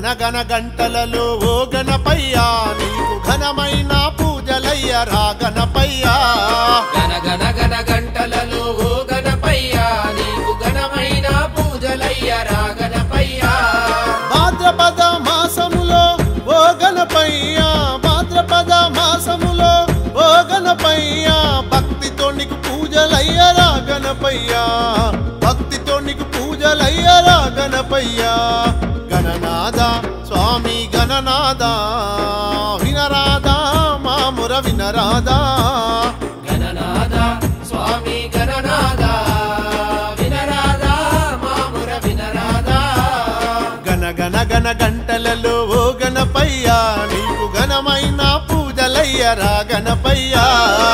గన గన గంటలలో ఓ గణపయ్యా నీకు ఘనమైన పూజలయ్య రా గణపయ్యా గన గన గన గంటలలో ఓ గణపయ్యా నీకు ఘనమైన పూజలయ్యరా గణపయ్యా భాద్రపద మాసములో ఓ గణపయ్యా భాద్రపద మాసములో ఓ గణపయ్యా భక్తితో నీకు పూజలయ్యరా గణపయ్యా భక్తితో నీకు పూజలయ్యరా గణపయ్యా గణనాద స్వామి గణనాద వినరాదా మాముర వినరాదా గణనాద స్వామి గణనాద వినరాదా మాముర వినరాదా గన గన గన గంటలలో ఓ గణపయ్యా నీకు ఘనమైన పూజలయ్యరా గణపయ్యా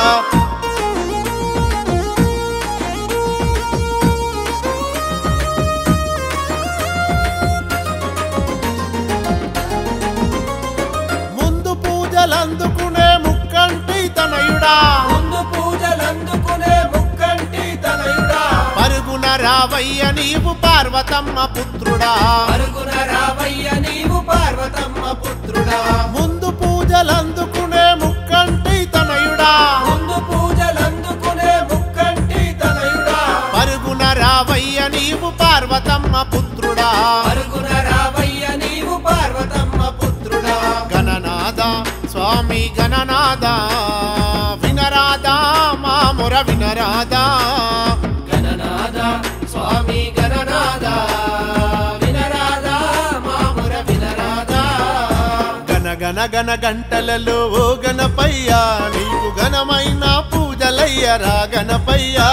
ముందు పూజలందుకునే ముక్కంటి తనయుడా ముందు పూజలందుకునే ముక్కంటి తనయుడా పరుగున రావయ్య నీవు పార్వతమ్మ పుత్రుడా అరుగున రావయ్య నీవు పార్వతమ్మ పుత్రుడా ముందు పూజలందుకునే ముక్కంటి తనయుడా ముందు పూజలందుకునే ముక్కంటి తనయుడా పరుగున రావయ్య నీవు పార్వతమ్మ పుత్రుడా అరుగున రావయ్య నీవు పార్వతమ్మ పుత్రుడా గణనాద స్వామి గణనాద వినరాదా మాముర వినరాదా గణనాద స్వామి గణనాద వినరాదా మాముర వినరాదా గన గన గన గంటలలో ఓ గణపయ్యా నీకు ఘనమైన పూజలయ్యరా గణపయ్యా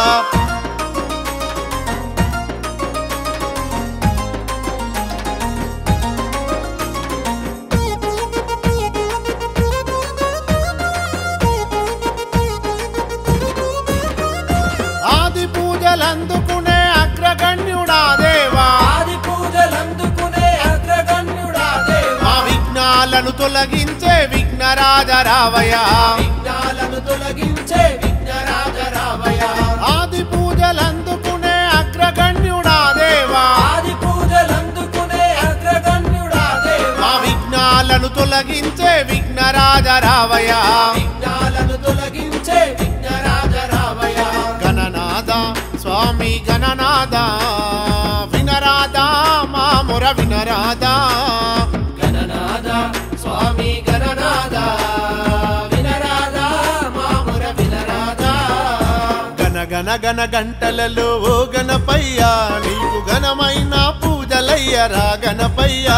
ఆది పూజలందుకునే అగ్రగణ్యుడా దేవా ఆది పూజలందుకునే అగ్రగణ్యుడా దేవా మా విఘ్నాలను తొలగించే విఘ్నరాజ రావయ్యా విఘ్నాలను తొలగించే విఘ్నరాజ రావయ్య ఆది పూజలందుకునే అగ్రగణ్యుడా దేవా ఆది పూజలందుకునే అగ్రగణ్యుడా దేవా మా విఘ్నాలను తొలగించే విఘ్నరాజ రావయ్యా విఘ్నాలను తొలగించే విఘ్నరాజ రావయ్య గణనాద స్వామి గణనాద వినరాదా మాముర వినరాదా గణనాద స్వామి గణనాద వినరాదా మాముర వినరాదా గన గన గన గంటలలో ఓ గణపయ్యా నీకు ఘనమైన పూజలయ్యరా గణపయ్యా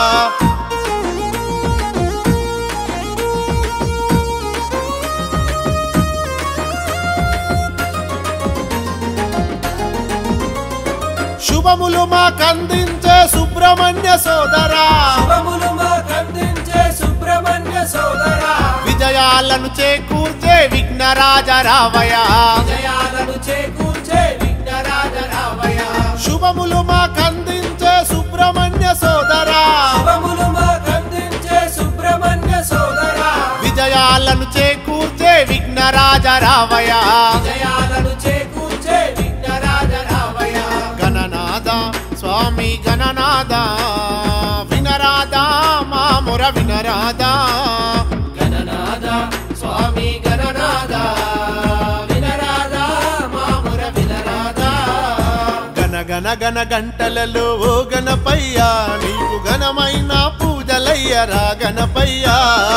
శుభములు మాకందించే సుబ్రహ్మణ్య సోదరా శుభములు మాకందించే సుబ్రహ్మణ్య సోదరా విజయాలను చేకూర్చే విఘ్నరాజ రావయ్యా జయాలను చేకూర్చే విఘ్నరాజ రావయ్య శుభములు మాకందించే సుబ్రహ్మణ్య సోదరా శుభములు మాకందించే సుబ్రహ్మణ్య సోదరా విజయాలను చేకూర్చే విఘ్నరాజ రావయ్యా జయాలను చేకూర్చే విఘ్నరాజ రావయ్య గణనాద స్వామి గణనాద వినరాదా మాముర వినరాదా గణనాద స్వామి గణనాద వినరాదా మాముర వినరాదా గన గన గన గంటలలో ఓ గణపయ్యా నీకు ఘనమైన పూజలయ్యరా గణపయ్యా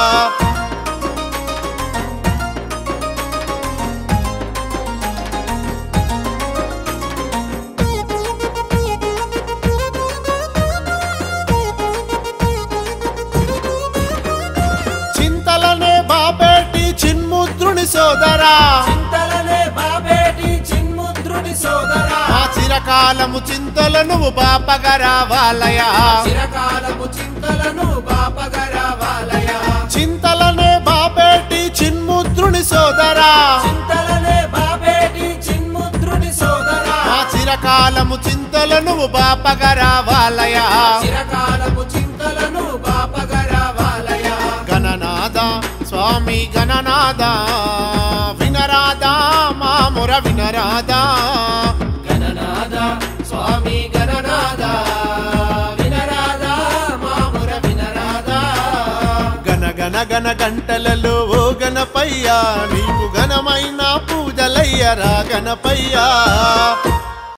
చింతలనే బాబేటి చిన్ముద్రుని సోదరా చింతలనే బాబేటి చిన్ముద్రుని సోదరా మా చిరకాలము చింతలను బాపగరావాలయా చిరకాలము చింతలను బాపగరావాలయ చింతలనే బాబేటి చిన్ముద్రుని సోదరా చింతలనే బాబేటి చిన్ముద్రుని సోదరా మా చిరకాలము చింతలను బాపగరావాలయా చిరకాలము చింతలను బాపగరావాలయ గణనాద స్వామి గణనాద వినరాదా మాముర వినరాదా గణనాద స్వామి గణనాద వినరాదా మా గనగన గంటలలో ఓ గణపయ్యా నీకు ఘనమైన పూజలయ్య రా గణపయ్యా